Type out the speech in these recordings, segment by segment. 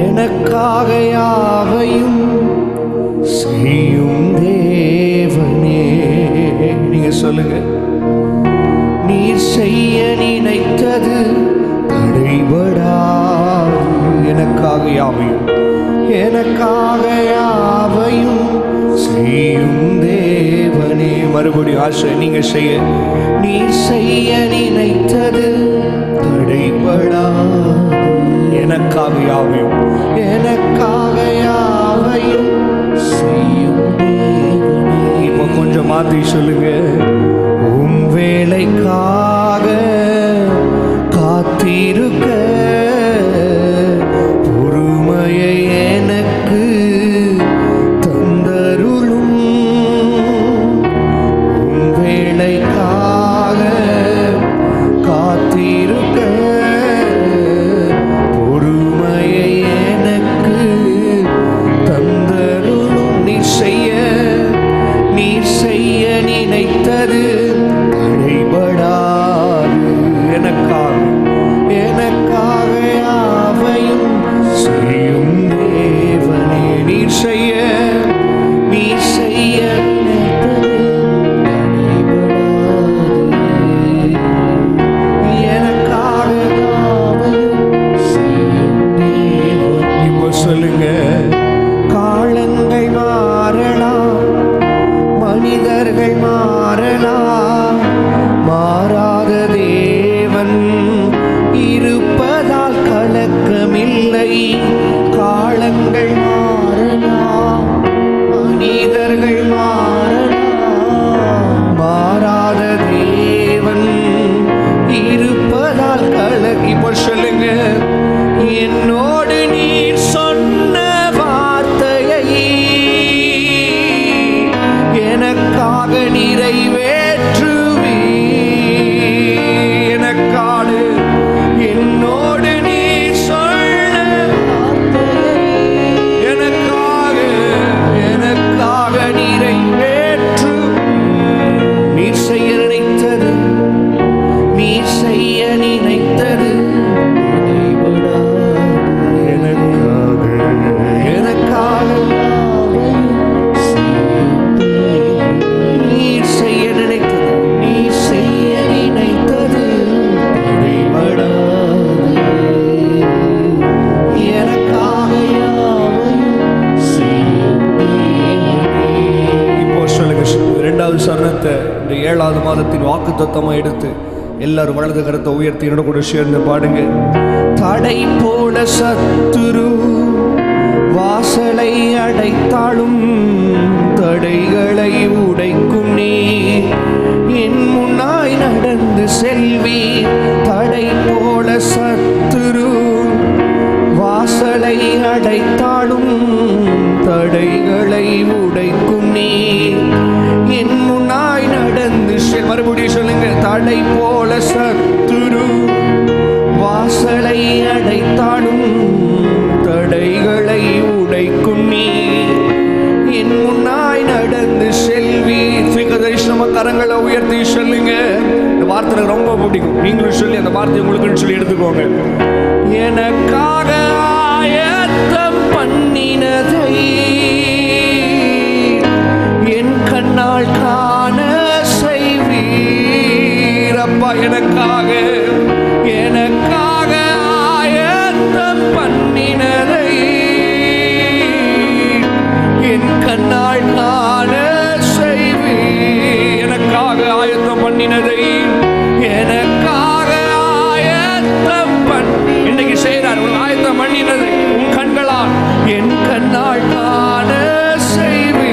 எனக்காக யாவையும் செய்யும் தேவனே நீங்க சொல்லுங்க நீர் செய்ய நினைத்தது தடைபடாது எனக்காக யாவையும் எனக்காக யாவையும் செய்யும் தேவனே மறுபடியும் ஆசை நீங்க செய்ய நீர் செய்ய நினைத்தது தடைபடாது எனக்காக யாவையும் எனக்காக யாவையும் செய்யும் தேவனே இப்போ கொஞ்சம் மாத்தி சொல்லுங்க உம் வேலைக்காக காத்திருக்க பொறுமையை எனக்கு தந்தருளும் உம் வேலைக்காக காத்திருக்க பொறுமையை எனக்கு தந்தருளும் நீ செய்ய நீ செய்ய நினைத்தது தடைபடாது எனக்காக எனக்காக யாவையும் செய்யும் தேவனே நீ செய்ய நீ செய்ய நினைத்தது தடைபடாது. எனக்காக யாவையும் செய்யும் தேவனே. இப்போ சொல்லுங்க காலங்கள் மாறலாம் மனிதர்கள் மாறலாம் மாறாத தேவன் இருப்பதால் கலக்கமில்லை காலங்கள் மாறலாம் மனிதர்கள் மாறலாம் மாறாத தேவன் இருப்பதால் கலக் இப்போ சொல்லுங்க என்னோடு நீர் சொன்ன வார்த்தையை எனக்காக நிறைவேற்றுவி எனக்காக என்னோடு நீ சொன்ன வார்த்தையை எனக்காக எனக்காக நிறைவேற்று நீர் செய்ய நினைத்தது நீ செய்ய நினைத்தது எனக்காக எனக்காக நீர் செய்ய நினைத்தது நீ செய்ய நினைத்தது தடைபடாது. எனக்காக யாவையும் செய்யும் தேவனே. இப்போ சொல்லுங்க இரண்டாவது சரணத்தை இந்த ஏழாவது மாதத்தின் வாக்கு தத்தமா எடுத்து எல்லாரும் வலது கரத்தை உயர்த்தி என்னோட கூட சேர்ந்து பாடுங்க தடை போல சத்துரு வாசலை அடைத்தாலும் தடைகளை உடைக்கும் நீ என் முன்னாய் நடந்து செல்வி தடை போல சத்துரு வாசலை அடைத்தாலும் தடைகளை உடைக்கும் நீ என் முன்னாய் நடந்து செல் மறுபடியும் சொல்லுங்க தடை போல சத்துரு வாசலை அடைத்தாலும் தடைகளை உடைக்கும் நீ என் முன்னாய் நடந்து செல்வி தரிசனம கரங்களை உயர்த்தி சொல்லுங்க இந்த வார்த்தை எனக்கு ரொம்ப பிடிக்கும் நீங்களும் சொல்லி அந்த வார்த்தை உங்களுக்குன்னு சொல்லி எடுத்துக்கோங்க எனக்காக ஆயத்தம் பண்ணினதை என் கண்ணால் காண செய்வீரப்பா எனக்காக எனக்காக ஆயத்தம் பண்ணினதை என் கண்ணால் காண செய்வி எனக்காக ஆயத்தம் பண்ணினதை எனக்காக ஆயத்தம் பண்ணி இன்னைக்கு செய்கிறார் உன் ஆயத்தம் பண்ணினதை உன் கண்களால் என் கண்ணால் காண செய்வி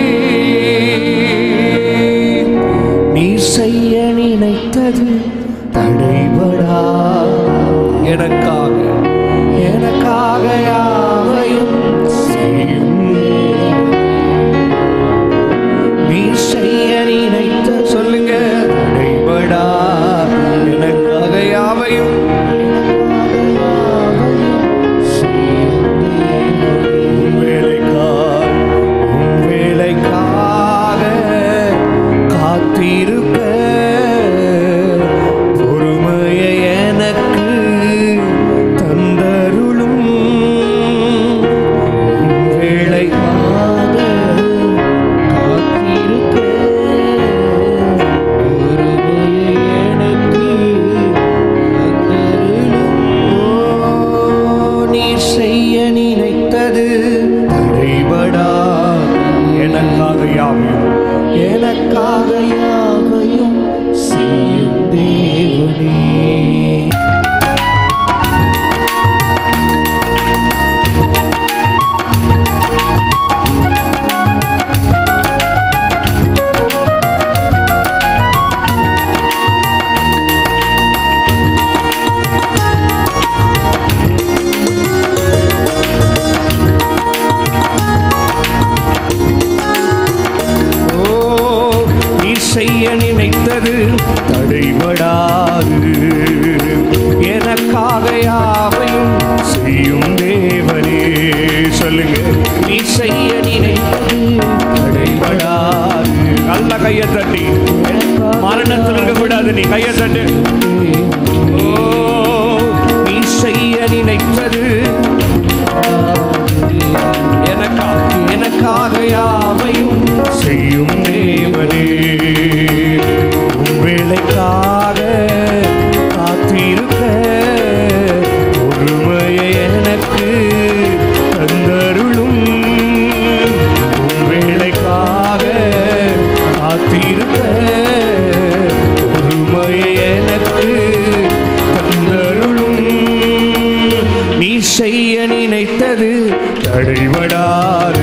நீ செய்ய நினைத்தது தடைபடா எனக்காக எனக்காக யாவையும் செய்யும் நீ செய்ய நினைத்த சொல்லுங்க தடைபடா எனக்காக யாவையும் உன் வேலைக்காக உன் வேலைக்காக காத்திருக்க பொறுமையை எனக்கு தந்தருளும் நீர் செய்ய நினைத்தது தடைபடா எனக்காக யாவையும் எனக்காக யாவையும் செய்யும் தேவனே ஓ நீ செய்ய நினைத்தது தடைபடாது எனக்காக யாவையும் செய்யும் தேவனே சொல்லுங்க நீ செய்ய நினைத்தது தடைபடாது நல்ல கையை தட்டி மரணத்தில் இருக்க கூடாது நீ கையை தட்டு ஓ நீ செய்ய நினைத்தது எனக்காக எனக்காக யாவையும் செய்யும் தேவனே உன் வேலைக்காக காத்திருக்க பொறுமையை எனக்கு தந்தருளும் உன் வேலைக்காக காத்திருக்க பொறுமையை எனக்கு தந்தருளும் நீ செய்ய நினைத்தது தடைபடாது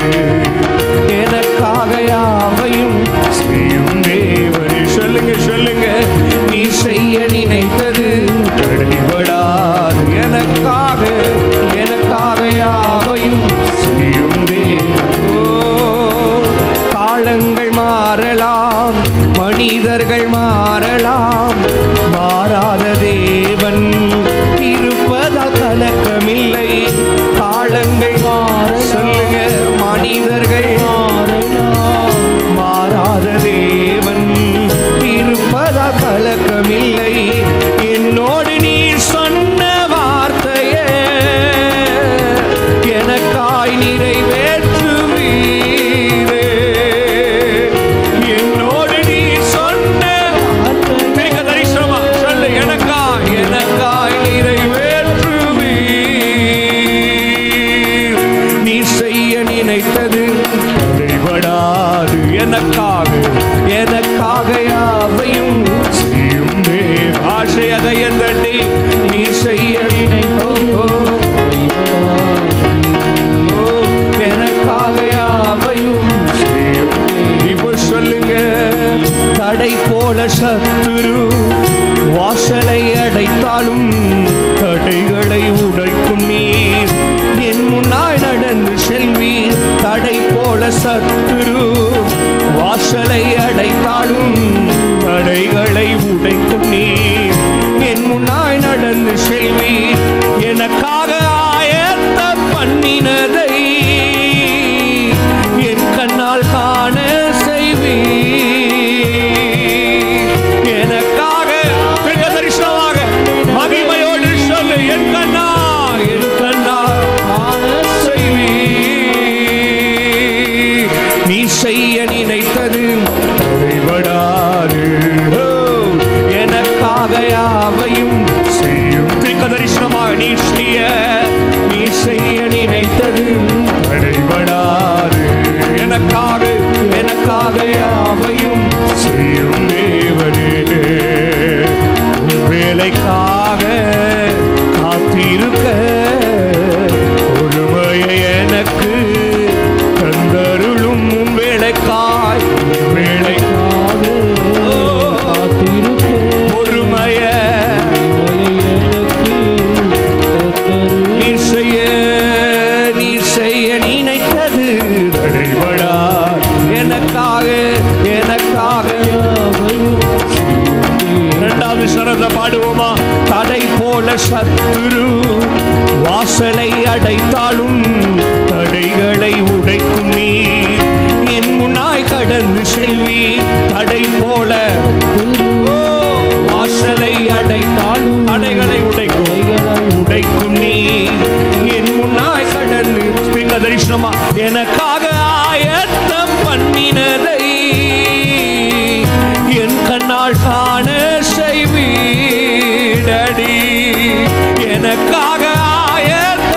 எனக்காக யாவையும் செய்யும் தேவனே சொல்லுங்க சொல்லுங்க நீ செய்ய நினைத்தது தடைபடாது எனக்காக எனக்காக யாவையும் செய்யும் தேவனே காலங்கள் மாறலாம் மனிதர்கள் மாறலாம் மாறாத தேவன் இருப்பதால் கலக்கமில்லை காலங்கள் மாற சொல்லுங்க மனிதர்கள் மாறலாம் மாறாத தேவன் இருப்பதால் கலக்கமில்லை என்னோடு நீ சொன்ன வார்த்தையே எனக்காய் நிறைவேற்றுவீரே என்னோடு நீ சொன்ன மிக தரிசனமா சொல்லு எனக்காய் எனக்காய் நிறைவேற்றுவீர் நீ செய்ய நினைத்தது தடைபடாது எனக்காக எனக்காக யாவையும் செய்யும் தேவ ஆசையதை தட்டி நீ செய்ய நினைத்தோ எனக்காக யாவையும் செய்யும் இப்போ சொல்லுங்க தடை போல சத்துரு வாசலை அடைத்தாலும் தடைகளை உடைக்கும் நீர் என் முன்னாய் நடந்து செல்வீர் தடை போல சத்துரு வாசலை அடைத்தாலும் தடைகளை உடைக்கும் நீர் என் முன்னாய் நடந்து செல்வீர் எனக்காக ஆயத்த பண்ணினதை என் கண்ணால் காண செய்வீர் எனக்காக மிக தரிசனமாக மகிமையோடு சொல்லு என் கண்ணா என் கண்ணா காண செய்வீர் நீ செய்ய நினைத்தது தடைபடாது ஓ, எனக்காக யாவையும் செய்யும் மிக தரிசனமாக நீ செய்ய நீ செய்ய நினைத்தது தடைபடாது எனக்காக எனக்காக யாவையும் செய்யும் தேவனே உன் வேலைக்காக காத்திருக்க பொறுமையை எனக்கு தந்தருளும் உன் வேலைக்காய் உன் வேலைக்காக பொறுமைய நீ செய்ய நீ செய்ய நினைத்தது தடைபடா எனக்காக எனக்காக இரண்டாவது சரத பாடுவோமா தடை போல சத்துரு வாசலை அடைத்தாலும் தடைகளை உடைக்கும் நீ என் முன்னாய் கடந்து செல்வி தடை போல ஓ, வாசலை அடைத்தாலும் தடைகளை உடைக்கும் உடைக்கும் நீ என் முன்னாய் கடந்து பிங்க தரிசனமா எனக்காக ஆயத்தம் பண்ணினதை என் கண்ணால் காண செய்வீடடி எனக்காக ஆயத்தம்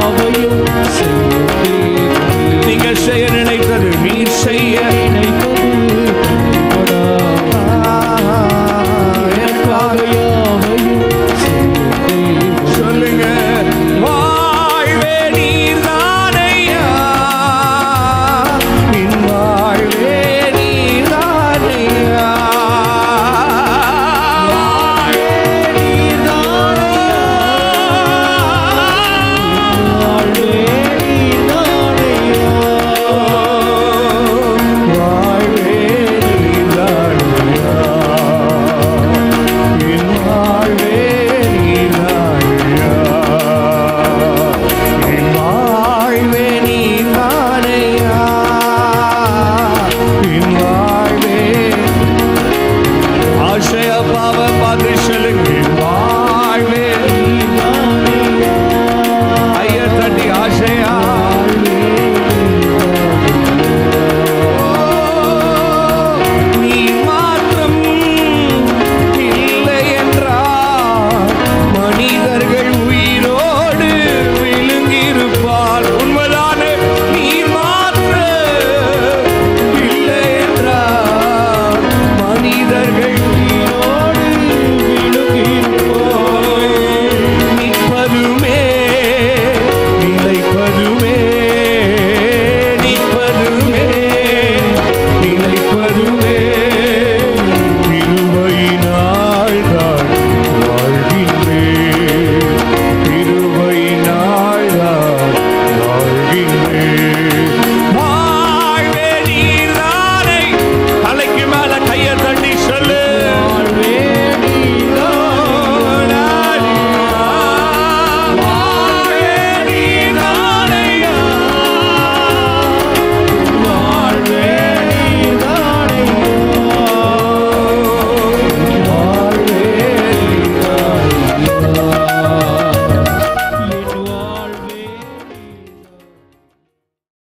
யாவையும் செய்யும் தேவனே. நீங்கள் செய்ய நினைத்தது நீர் செய்ய